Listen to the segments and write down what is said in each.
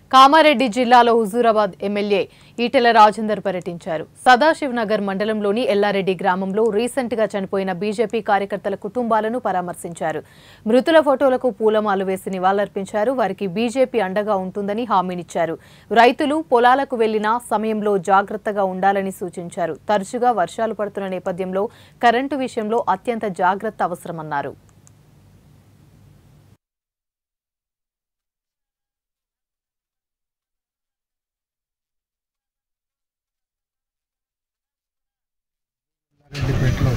కామారెడ్డి జిల్లాలో హుజూరాబాద్ ఎమ్మెల్యే ఈటెల రాజేందర్ పర్యటించారు సదాశివ్ నగర్ మండలంలోని ఎల్లారెడ్డి గ్రామంలో రీసెంట్ గా చనిపోయిన బీజేపీ కార్యకర్తల కుటుంబాలను పరామర్శించారు మృతుల ఫోటోలకు పూలమాలు వేసి నివాళులర్పించారు వారికి బీజేపీ అండగా ఉంటుందని హామీనిచ్చారు రైతులు పొలాలకు వెళ్లిన సమయంలో జాగ్రత్తగా ఉండాలని సూచించారు తరచుగా వర్షాలు పడుతున్న నేపథ్యంలో కరెంటు విషయంలో అత్యంత జాగ్రత్త అవసరమన్నారు రెడ్డిపేటలో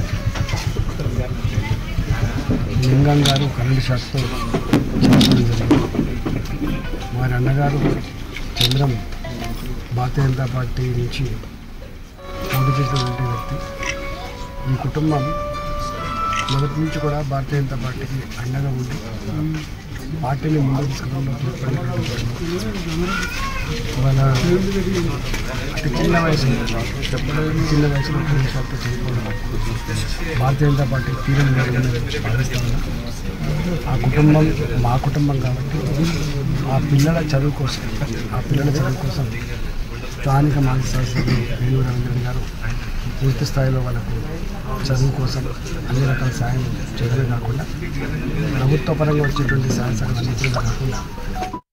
లింగం గారు కరెంటు షాక్తో చనిపోవడం జరిగింది వారి అన్నగారు చంద్రం భారతీయ జనతా పార్టీ నుంచి పోటీ చేసినటువంటి వ్యక్తి ఈ కుటుంబం మొదటి నుంచి కూడా భారతీయ జనతా పార్టీకి అండగా ఉండి పార్టీని ముందుకు తీసుకురావడంలో తోడ్పడినటువంటి కుటుంబం. వాళ్ళ అతి చిన్న వయసు చిన్న వయసులో కరెంటు షాక్తో చనిపోవడం భారతీయ జనతా పార్టీ తీరం భావిస్తా ఉన్నా ఆ కుటుంబం మా కుటుంబం కాబట్టి ఆ పిల్లల చదువు కోసం ఆ పిల్లల చదువు కోసం స్థానిక మాజీ శాసనసభ్యులు వేణు రవీంద్రన్ గారు పూర్తి స్థాయిలో వాళ్ళకు చదువు కోసం అన్ని రకాల సాయం చేయడమే కాకుండా ప్రభుత్వ పరంగా వచ్చేటువంటి సాయం సహకారాలు కాకుండా